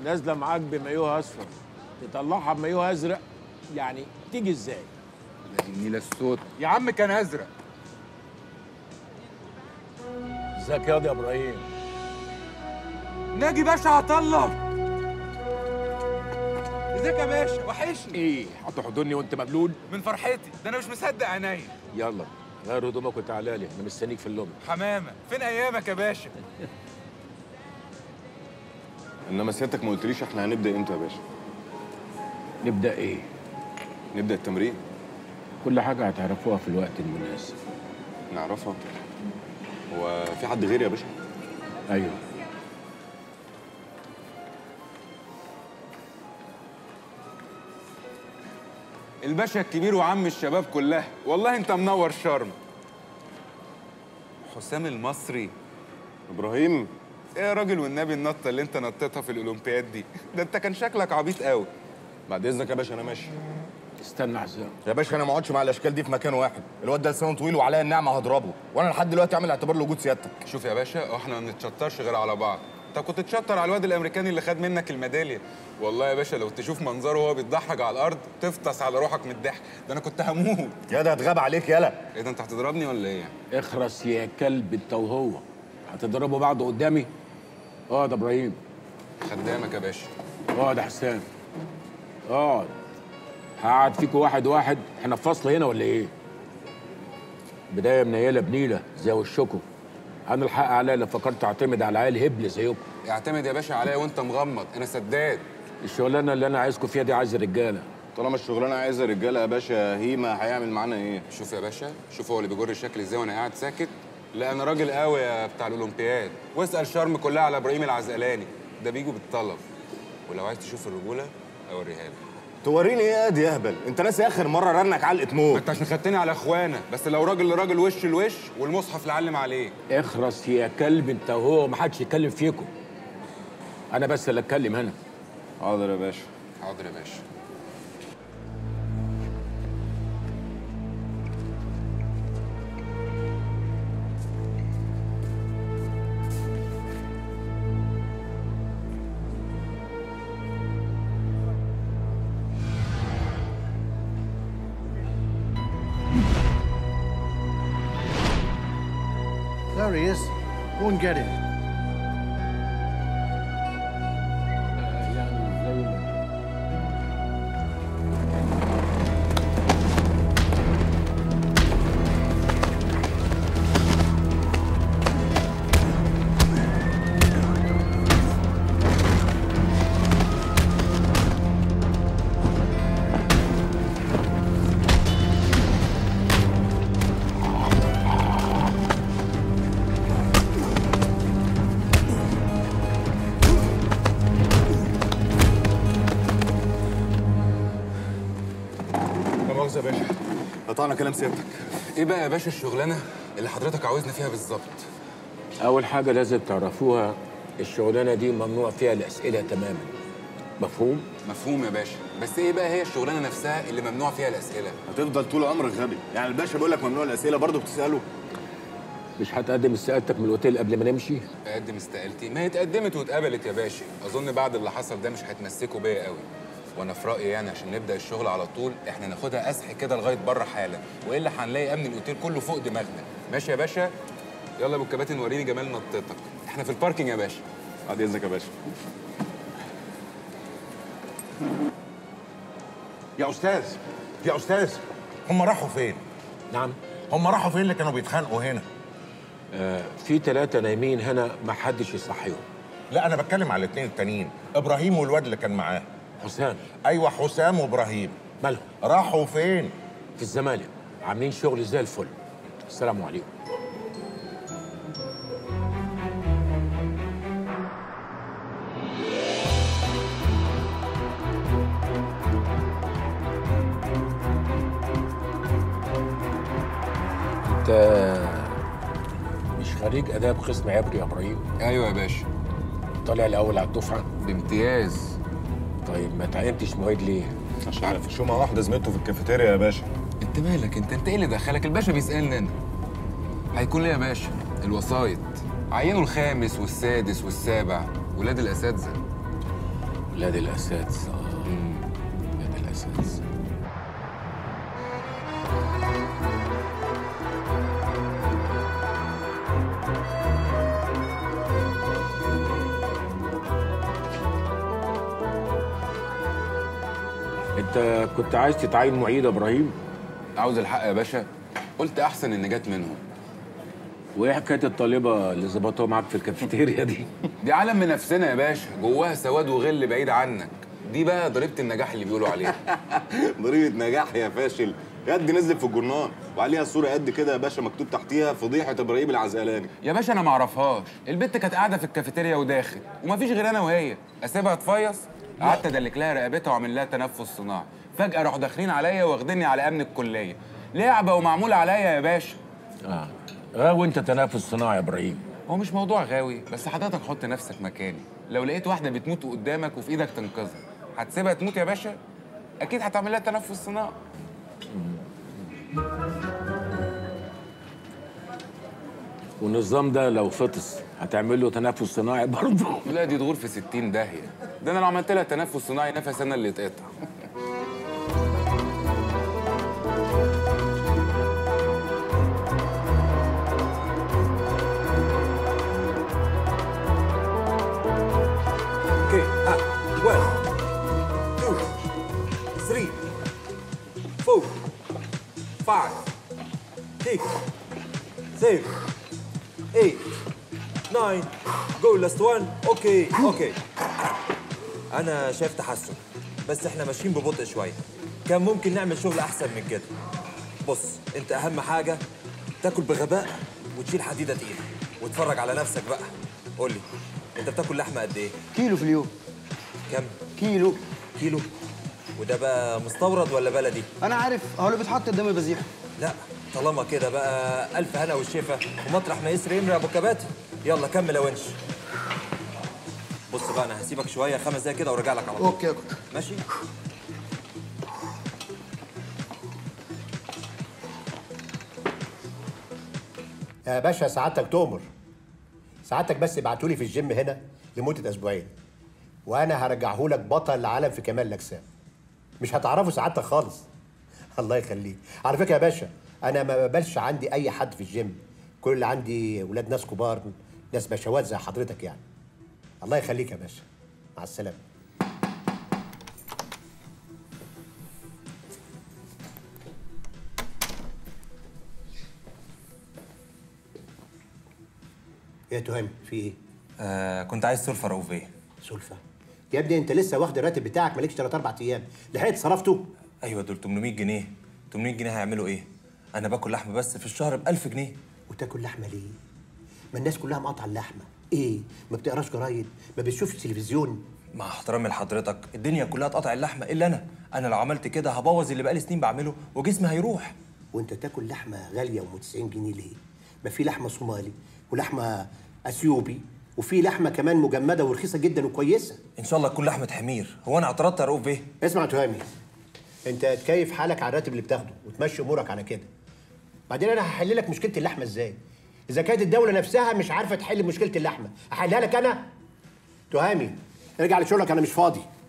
نازله معاك بمايوه اصفر تطلعها بمايوه ازرق يعني تيجي ازاي النيله الصوت يا عم كان ازرق ازيك ياض يا ابراهيم ناجي باشا عطله ازيك يا باشا وحشني ايه هتحضني وانت مبلول من فرحتي ده انا مش مصدق عينيا يلا غير هدومك وتعالى لي انا مستنيك في اللوم حمامه فين ايامك يا باشا انما سيادتك ما قلتليش احنا هنبدا امتى يا باشا نبدا ايه نبدا التمرين كل حاجه هتعرفوها في الوقت المناسب نعرفها هو في حد غيري يا باشا ايوه الباشا الكبير وعم الشباب كلها والله انت منور شرم حسام المصري ابراهيم ايه يا راجل والنبي النطه اللي انت نطيتها في الاولمبياد دي ده انت كان شكلك عبيط قوي بعد اذنك يا باشا انا ماشي استنى حسام يا باشا انا ما اقعدش مع الاشكال دي في مكان واحد الواد ده لسانه طويل وعليا النعمه هضربه وانا لحد دلوقتي عامل اعتبار لوجود سيادتك شوف يا باشا احنا ما بنتشطرش غير على بعض انت كنت تشطر على الواد الامريكاني اللي خد منك الميداليه والله يا باشا لو تشوف منظره وهو بيتضحك على الارض تفطس على روحك من الضحك ده انا كنت هموت يا ده هتغاب عليك يلا ايه ده انت هتضربني ولا ايه اخرس يا كلب انت وهو هتضربوا بعض قدامي اقعد يا ابراهيم خدامك يا باشا اقعد يا حسام اقعد هقعد فيكوا واحد واحد احنا في فصل هنا ولا ايه بدايه منيله بنيله زي وشكم انا الحق عليا لو فكرت اعتمد على عيال هبل زيكم اعتمد يا باشا عليا وانت مغمض انا سداد الشغلانه اللي انا عايزكم فيها دي عايز رجاله طالما الشغلانه عايزه رجاله يا باشا هيما هيعمل معانا ايه شوف يا باشا شوف هو اللي بيجر الشكل ازاي وانا قاعد ساكت لا انا راجل قوي يا بتاع الاولمبياد واسال شرم كلها على ابراهيم العزقلاني ده بيجوا بالطلب ولو عايز تشوف الرجوله اوريها لك توريني ايه يا دي اهبل انت ناسي اخر مره رنك علقه ما موت انت عشان خدتني على اخوانا بس لو راجل لراجل وش لوش والمصحف اللي علم عليه اخرس يا كلب انت وهو ما حدش يتكلم فيكم انا بس اللي اتكلم هنا حاضر يا باشا حاضر يا باشا There he is. Go and get him. يعني زي ما لا مؤاخذه يا باشا قطعنا كلام سيادتك ايه بقى يا باشا الشغلانه اللي حضرتك عاوزنا فيها بالظبط اول حاجه لازم تعرفوها الشغلانه دي ممنوع فيها الاسئله تماما مفهوم مفهوم يا باشا بس ايه بقى هي الشغلانه نفسها اللي ممنوع فيها الاسئله هتفضل طول عمرك غبي يعني الباشا بيقول لك ممنوع الاسئله برضه بتساله مش هتقدم استقالتك من الاوتيل قبل ما نمشي اقدم استقالتي ما هي اتقدمت واتقبلت يا باشا اظن بعد اللي حصل ده مش هتمسكوا بيا قوي وانا في رايي يعني عشان نبدا الشغل على طول احنا ناخدها اسح كده لغايه بره حالا والا هنلاقي امن الاوتيل كله فوق دماغنا ماشي يا باشا يلا يا ابو الكباتن وريني جمال نطتك احنا في الباركينج يا باشا بعد اذنك يا باشا يا استاذ يا استاذ هم راحوا فين؟ نعم هم راحوا فين اللي كانوا بيتخانقوا هنا؟ آه في ثلاثه نايمين هنا ما حدش يصحيهم لا انا بتكلم على الاثنين التانيين ابراهيم والواد اللي كان معاه حسام ايوه حسام وابراهيم مالهم راحوا فين؟ في الزمالك عاملين شغل زي الفل السلام عليكم انت مش خريج اداب قسم عبري يا ابراهيم ايوه يا باشا طالع الاول على الدفعه بامتياز طيب ما تعينتش معيد ليه عشان في شومه واحده زميلته في الكافيتيريا يا باشا انت مالك انت انت ايه اللي دخلك الباشا بيسالني انا هيكون ليه يا باشا الوسايط عينوا الخامس والسادس والسابع ولاد الاساتذه ولاد الاساتذه اه ولاد الاساتذه انت كنت عايز تتعين معيد يا ابراهيم عاوز الحق يا باشا قلت احسن ان جت منهم وايه حكايه الطالبه اللي ظبطوها معاك في الكافيتيريا دي دي عالم من نفسنا يا باشا جواها سواد وغل بعيد عنك دي بقى ضريبه النجاح اللي بيقولوا عليها ضريبه نجاح يا فاشل قد نزل في الجورنال وعليها صوره قد كده يا باشا مكتوب تحتيها فضيحه ابراهيم العزقلاني يا باشا انا ما اعرفهاش البت كانت قاعده في الكافيتيريا وداخل ومفيش غير انا وهي اسيبها تفيص قعدت ادلك لها رقبتها واعمل لها تنفس صناعي فجاه راحوا داخلين عليا واخديني على امن الكليه لعبه ومعموله عليا يا باشا اه غاوي انت تنافس صناعي يا ابراهيم هو مش موضوع غاوي بس حضرتك حط نفسك مكاني لو لقيت واحده بتموت قدامك وفي ايدك تنقذها هتسيبها تموت يا باشا اكيد هتعمل لها تنفس صناعي والنظام ده لو فطس هتعمل له تنفس صناعي برضه لا دي تغور في 60 داهيه ده انا لو عملت لها تنفس صناعي نفس انا اللي اتقطع Okay, ah, one, two, three, four, five, six, seven, eight, nine. Go, last one. Okay, okay. أنا شايف تحسن بس إحنا ماشيين ببطء شوية. كان ممكن نعمل شغل أحسن من كده. بص، أنت أهم حاجة تاكل بغباء وتشيل حديدة تقيلة وتفرج على نفسك بقى. قول لي، أنت بتاكل لحمة قد إيه؟ كيلو في اليوم كم؟ كيلو كيلو وده بقى مستورد ولا بلدي؟ انا عارف هو اللي بيتحط قدام البذيح لا طالما كده بقى ألف هنا والشفا ومطرح ما يسري يمري أبو كباتي يلا كمل يا ونش بص بقى أنا هسيبك شوية خمس دقايق كده وارجع لك على طول اوكي اوكي ماشي؟ يا باشا سعادتك تؤمر سعادتك بس ابعتولي في الجيم هنا لمدة أسبوعين وأنا هرجعه لك بطل العالم في كمال الأجسام مش هتعرفه سعادتك خالص الله يخليك على فكرة يا باشا أنا ما بقبلش عندي أي حد في الجيم كل اللي عندي ولاد ناس كبار ناس بشوات زي حضرتك يعني الله يخليك يا باشا مع السلامة يا تهامي في ايه؟ آه كنت عايز سلفة رؤوفية سلفة يا ابني انت لسه واخد الراتب بتاعك مالكش ثلاث اربع ايام لحقت صرفته أيوة دول 800 جنيه 800 جنيه هيعملوا إيه؟ أنا باكل لحمة بس في الشهر ب 1000 جنيه وتاكل لحمه ليه؟ ما الناس كلها مقاطعه اللحمه ايه؟ ما بتقراش جرايد؟ ما بتشوفش تلفزيون؟ مع احترامي لحضرتك الدنيا كلها تقطع اللحمه الا انا انا لو عملت كده هبوظ اللي بقالي سنين بعمله وجسمي هيروح وانت تاكل لحمه غاليه ام 90 جنيه ليه؟ ما في لحمه صومالي ولحمه اثيوبي وفي لحمه كمان مجمده ورخيصه جدا وكويسه ان شاء الله تكون لحمه حمير هو انا اعترضت يا رؤوف بيه اسمع يا تهامي انت تكيف حالك على الراتب اللي بتاخده وتمشي امورك على كده بعدين انا هحل لك مشكله اللحمه ازاي اذا كانت الدوله نفسها مش عارفه تحل مشكله اللحمه احلها لك انا تهامي ارجع لشغلك انا مش فاضي